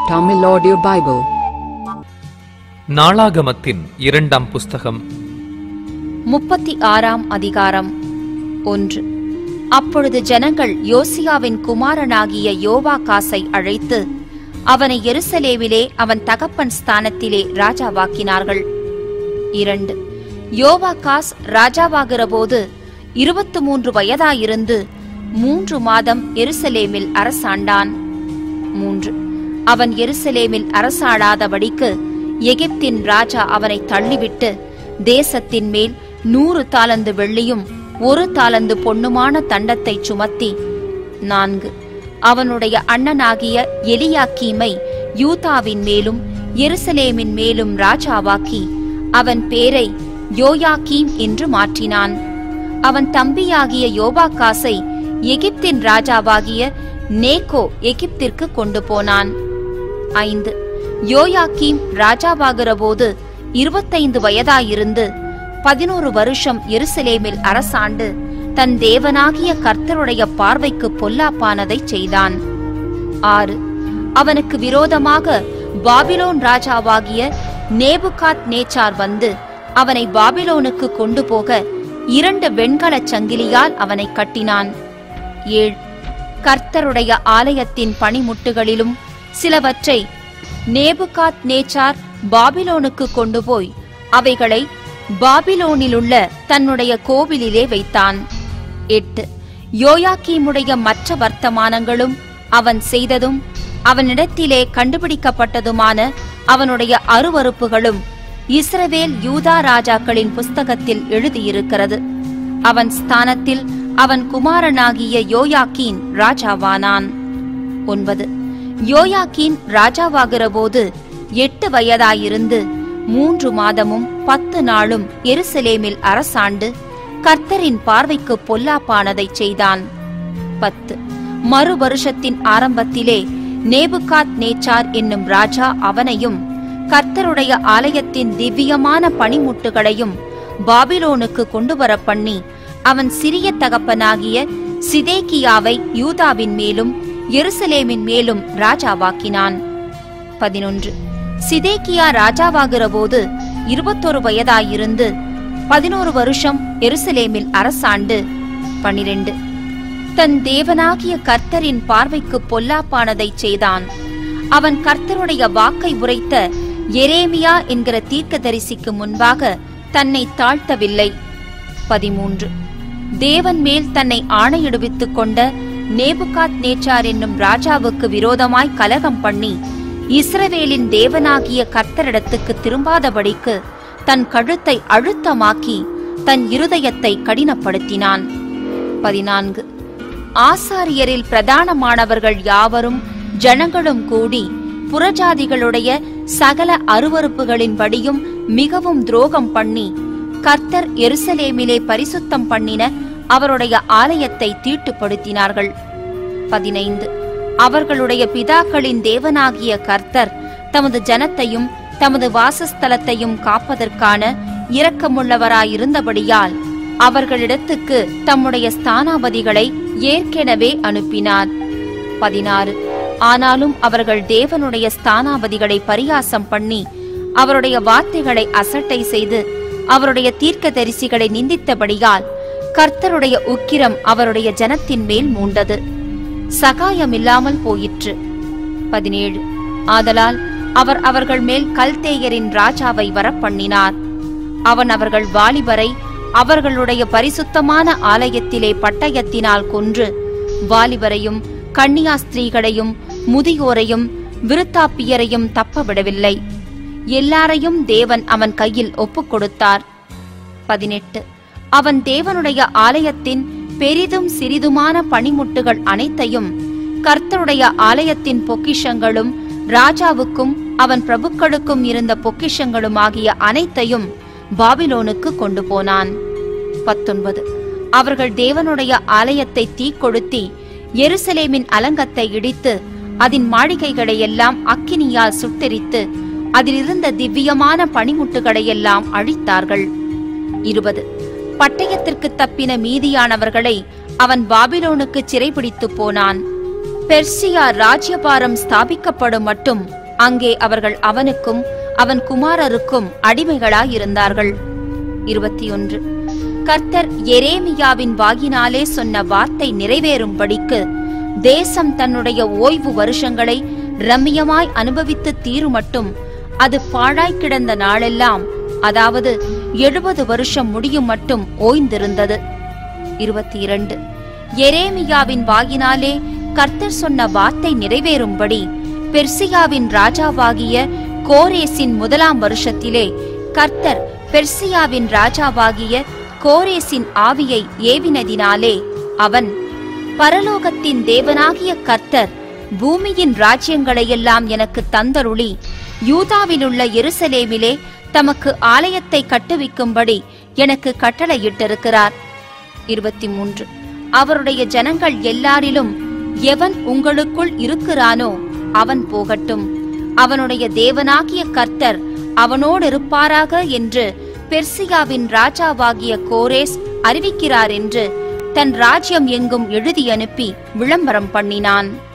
Tamil Audio Bible. நாளாகமத்தின் இரண்டாம் புஸ்தகம் முப்பத்தி ஆறாம் அதிகாரம் ஒன்று அப்பொழுது ஜனங்கள் யோசியாவின் குமாரனாகிய யோவாகாசை அழைத்து அவனை எருசலேமிலே அவன் தகப்பன் ஸ்தானத்திலே ராஜாவாக்கினார்கள் இரண்டு யோவாகாஸ் ராஜாவாகிறபோது இருபத்து மூன்று வயதாயிருந்து மூன்று மாதம் எருசலேமில் அரசாண்டான் மூன்று அவன் எருசலேமில் அரசாடாதபடிக்கு எகிப்தின் ராஜா அவனை தள்ளிவிட்டு தேசத்தின் மேல் நூறு தாலந்து வெள்ளியும் ஒரு தாலந்து பொன்னுமான தண்டத்தை சுமத்தி நான்கு அவனுடைய அண்ணனாகிய எலியாக்கீமை யூதாவின் மேலும் எருசலேமின் மேலும் ராஜாவாக்கி அவன் பேரை யோயாக்கீம் என்று மாற்றினான் அவன் தம்பியாகிய யோபாக்காசை எகிப்தின் ராஜாவாகிய நேகோ எகிப்திற்கு கொண்டு போனான் ஐந்து யோயாக்கீம் ராஜாவாகிறபோது இருபத்தைந்து வயதாயிருந்து பதினோரு வருஷம் எருசலேமில் அரசாண்டு தன் தேவனாகிய கர்த்தருடைய பார்வைக்கு பொல்லாப்பானதைச் செய்தான் ஆறு அவனுக்கு விரோதமாக பாபிலோன் ராஜாவாகிய நேபுகாத் நேச்சார் வந்து அவனை பாபிலோனுக்கு கொண்டு போக இரண்டு வெண்கலச் சங்கிலியால் அவனை கட்டினான் ஏழு கர்த்தருடைய ஆலயத்தின் பணிமுட்டுகளிலும் சிலவற்றை நேபுகாத் நேச்சார் பாபிலோனுக்கு கொண்டு போய் அவைகளை பாபிலோனிலுள்ள தன்னுடைய கோவிலிலே வைத்தான் எட்டு யோயாக்கீமுடைய மற்ற வர்த்தமானங்களும் அவன் செய்ததும் அவனிடத்திலே கண்டுபிடிக்கப்பட்டதுமான அவனுடைய அருவருப்புகளும் இஸ்ரவேல் யூதா ராஜாக்களின் புஸ்தகத்தில் எழுதியிருக்கிறது அவன் ஸ்தானத்தில் அவன் குமாரனாகிய யோயாக்கீன் ராஜாவானான் ஒன்பது யோயாக்கீன் ராஜாவாகிறபோது எட்டு வயதாயிருந்து மூன்று மாதமும் பத்து நாளும் எருசலேமில் அரசாண்டு கர்த்தரின் பார்வைக்கு பொல்லாப்பானதைச் செய்தான் பத்து மறு வருஷத்தின் ஆரம்பத்திலே நேபுகாத் நேச்சார் என்னும் ராஜா அவனையும் கர்த்தருடைய ஆலயத்தின் திவ்யமான பணிமுட்டுகளையும் பாபிலோனுக்கு கொண்டு வர பண்ணி அவன் சிறிய தகப்பனாகிய சிதேக்கியாவை யூதாவின் மேலும் எருசலேமின் மேலும் ராஜாவாக்கினான் பதினொன்று சிதேக்கியா ராஜாவாகிறபோது இருபத்தொரு வயதாயிருந்து பதினோரு வருஷம் எருசலேமில் அரசாண்டு பனிரெண்டு தன் தேவனாகிய கர்த்தரின் பார்வைக்கு பொல்லாப்பானதைச் செய்தான் அவன் கர்த்தருடைய வாக்கை உரைத்த எரேமியா என்கிற தீர்க்கதரிசிக்கு முன்பாக தன்னை தாழ்த்தவில்லை பதிமூன்று தேவன் மேல் தன்னை ஆணையிடுவித்துக் கொண்ட நேபுகாத் நேச்சார் என்னும் ராஜாவுக்கு விரோதமாய் கலகம் பண்ணி இஸ்ரவேலின் தேவனாகிய கர்த்தரிடத்துக்கு திரும்பாதபடிக்கு தன் கழுத்தை அழுத்தமாக்கி தன் இருதயத்தை கடினப்படுத்தினான் பதினான்கு ஆசாரியரில் பிரதானமானவர்கள் யாவரும் ஜனங்களும் கூடி புறஜாதிகளுடைய சகல அருவறுப்புகளின்படியும் மிகவும் துரோகம் பண்ணி கர்த்தர் எருசலேமிலே பரிசுத்தம் பண்ணின அவருடைய ஆலயத்தை தீட்டுப்படுத்தினார்கள் பதினைந்து அவர்களுடைய பிதாக்களின் தேவனாகிய கர்த்தர் தமது ஜனத்தையும் தமது வாசஸ்தலத்தையும் காப்பதற்கான இரக்கமுள்ளவராயிருந்தபடியால் அவர்களிடத்துக்கு தம்முடைய ஸ்தானாபதிகளை ஏற்கெனவே அனுப்பினார் பதினாறு ஆனாலும் அவர்கள் தேவனுடைய ஸ்தானாபதிகளை பரியாசம் பண்ணி அவருடைய வார்த்தைகளை அசட்டை செய்து அவருடைய தீர்க்கதரிசிகளை நிந்தித்தபடியால் கர்த்தருடைய உக்கிரம் அவருடைய ஜனத்தின் மேல் மூண்டது சகாயமில்லாமல் போயிற்று பதினேழு ஆதலால் அவர் அவர்கள் மேல் கல்தேயரின் ராஜாவை வரப்பண்ணினார் அவன் அவர்கள் வாலிபரை அவர்களுடைய பரிசுத்தமான ஆலயத்திலே பட்டயத்தினால் கொன்று வாலிபரையும் கன்னியா ஸ்திரீகளையும் முதியோரையும் விருத்தாப்பியரையும் தப்ப விடவில்லை எல்லாரையும் தேவன் அவன் கையில் ஒப்புக் கொடுத்தார் பதினெட்டு அவன் தேவனுடைய ஆலயத்தின் பெரிதும் சிறிதுமான பணிமுட்டுகள் அனைத்தையும் கர்த்தருடைய ஆலயத்தின் பொக்கிஷங்களும் ராஜாவுக்கும் அவன் பிரபுக்களுக்கும் இருந்த பொக்கிஷங்களும் ஆகிய அனைத்தையும் பாபிலோனுக்கு கொண்டு போனான் பத்தொன்பது அவர்கள் தேவனுடைய ஆலயத்தை தீக்கொளுத்தி எருசலேமின் அலங்கத்தை இடித்து அதன் மாளிகைகளை எல்லாம் அக்கினியால் சுட்டெரித்து அதிலிருந்த திவ்யமான பணிமுட்டுகளையெல்லாம் அழித்தார்கள் இருபது பட்டயத்திற்கு தப்பின மீதியானவர்களை அவன் பாபிலோனுக்கு சிறைபிடித்துப் போனான் பெர்சியா ராஜ்யபாரம் ஸ்தாபிக்கப்படும் மட்டும் அங்கே அவர்கள் அவனுக்கும் அவன் குமாரருக்கும் அடிமைகளாயிருந்தார்கள் இருபத்தி ஒன்று கர்த்தர் எரேமியாவின் வாயினாலே சொன்ன வார்த்தை நிறைவேறும்படிக்கு தேசம் தன்னுடைய ஓய்வு வருஷங்களை ரம்மியமாய் அனுபவித்து தீருமட்டும் அது பாழாய் கிடந்த நாளெல்லாம் அதாவது எழுபது வருஷம் முடியும் மட்டும் ஓய்ந்திருந்தது இருபத்தி இரண்டு எரேமியாவின் வாயினாலே கர்த்தர் சொன்ன வார்த்தை நிறைவேறும்படி பெர்சியாவின் ராஜாவாகிய கோரேசின் முதலாம் வருஷத்திலே கர்த்தர் பெர்சியாவின் ராஜாவாகிய கோரேசின் ஆவியை ஏவினதினாலே அவன் பரலோகத்தின் தேவனாகிய கர்த்தர் பூமியின் ராஜ்யங்களையெல்லாம் எனக்கு தந்தருளி யூதாவிலுள்ள எருசலேமிலே தமக்கு ஆலயத்தை கட்டுவிக்கும்படி எனக்கு கட்டளையிட்டிருக்கிறார் இருபத்தி மூன்று அவருடைய ஜனங்கள் எல்லாரிலும் எவன் உங்களுக்குள் இருக்கிறானோ அவன் போகட்டும் அவனுடைய தேவனாகிய கர்த்தர் அவனோடு இருப்பாராக என்று பெர்சியாவின் ராஜாவாகிய கோரேஸ் அறிவிக்கிறார் என்று தன் ராஜ்யம் எங்கும் எழுதி அனுப்பி விளம்பரம் பண்ணினான்